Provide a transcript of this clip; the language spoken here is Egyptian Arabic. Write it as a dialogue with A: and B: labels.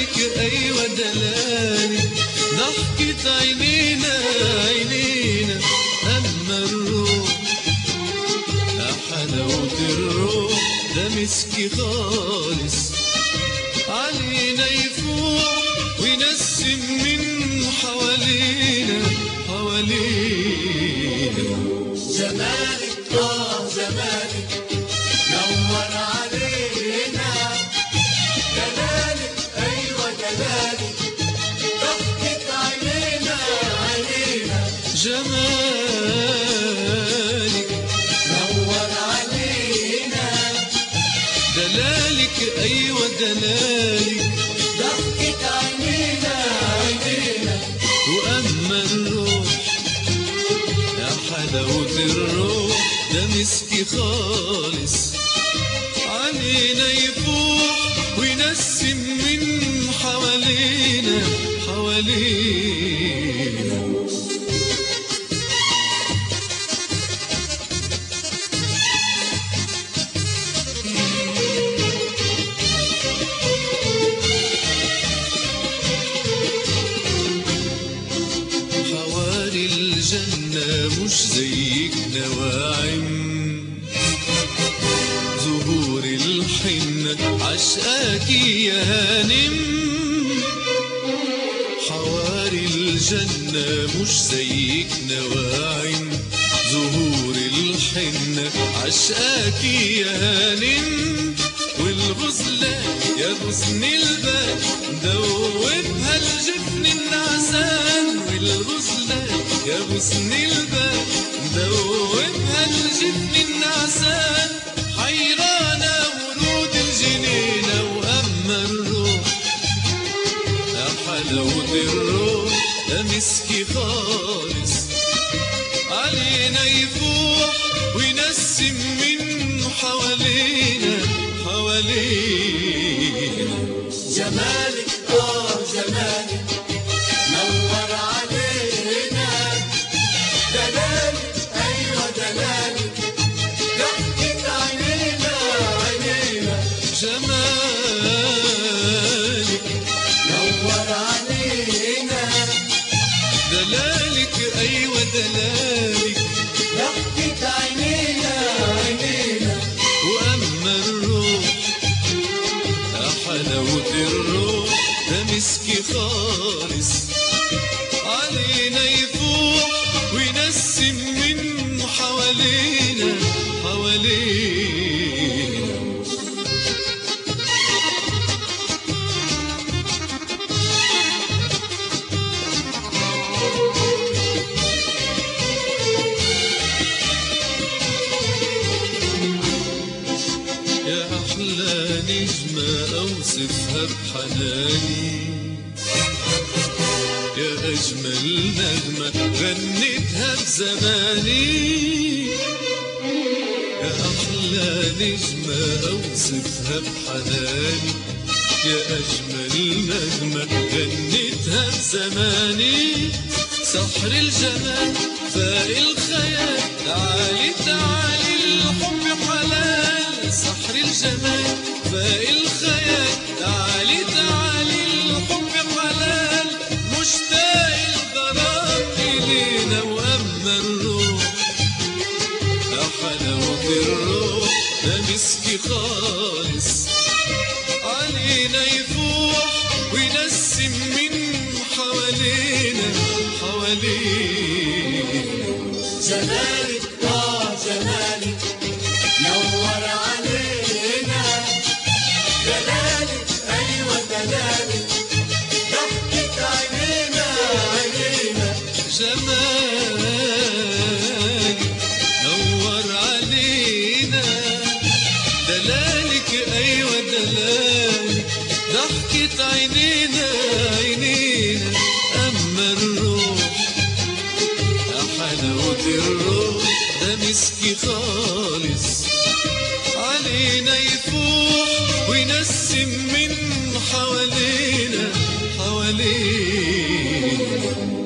A: دلالك أيوة دلالك ضحكة عينينا عينينا أما الروح يا حلاوة الروح ده مسكي خالص علينا يفوح وينسم من حوالينا حوالينا
B: زمانك اه زمانك نور علينا دلالك ايوه دلالك ضحكة عينينا عينينا
A: جمالك
B: نور علينا
A: دلالك أيوة دلالك
B: ضحكة عينينا عينينا
A: وأما الروح يا حلاوة الروح ده مسكي خالص علينا يفوح وينسم من حوالينا حوالينا حواري الجنة مش زيك نواعم زهور الحنة عشقاك يا هانم حواري الجنة مش زيك نواعم زهور الحنة عشقاك يا هانم والغزلة يا غصن الباب دوبها الجفن النعسان والغزلة يا غصن الباب دوبها الجفن النعسان حيرانة ورود الجنينة وأما الروح يا حلاوة الروح ده مسكي خالص علينا يفوح وينسم من حوالينا حوالينا
B: جمالك اه جمالك نور علينا دلالك ايوه دلالك ضحكة عينينا عينينا
A: جمالك
B: نور علينا
A: دلالك أيوة دلالك
B: ضحكة عينينا عينينا
A: وأما الروح يا حلاوة الروح ده مسكي خالص علينا يفوح وينسم من حوالينا حوالينا يا أحلى نجمة أوصفها بحناني يا أجمل نغمة غنيتها بزماني يا أحلى نجمة أوصفها بحناني يا أجمل نغمة غنيتها بزماني سحر الجمال فاق الخيال تعالي تعالي الحب حلال سحر الجمال فاق الخيال تعالي تعالي الحب حلال مشتاق الغرام إلينا وأما الروح يا حلاوة الروح ده مسكي خالص علينا يفوح وينسم من حوالينا حوالينا
B: جمالك اه جمالك نور علينا دلالك ايوه دلالك ضحكة عينينا عينينا
A: جمالك نور علينا دلالك أيوة دلالك ضحكة عينينا عينينا أما الروح يا حلاوة الروح ده مسكي خالص علينا يفوح وينسم من حوالينا حوالينا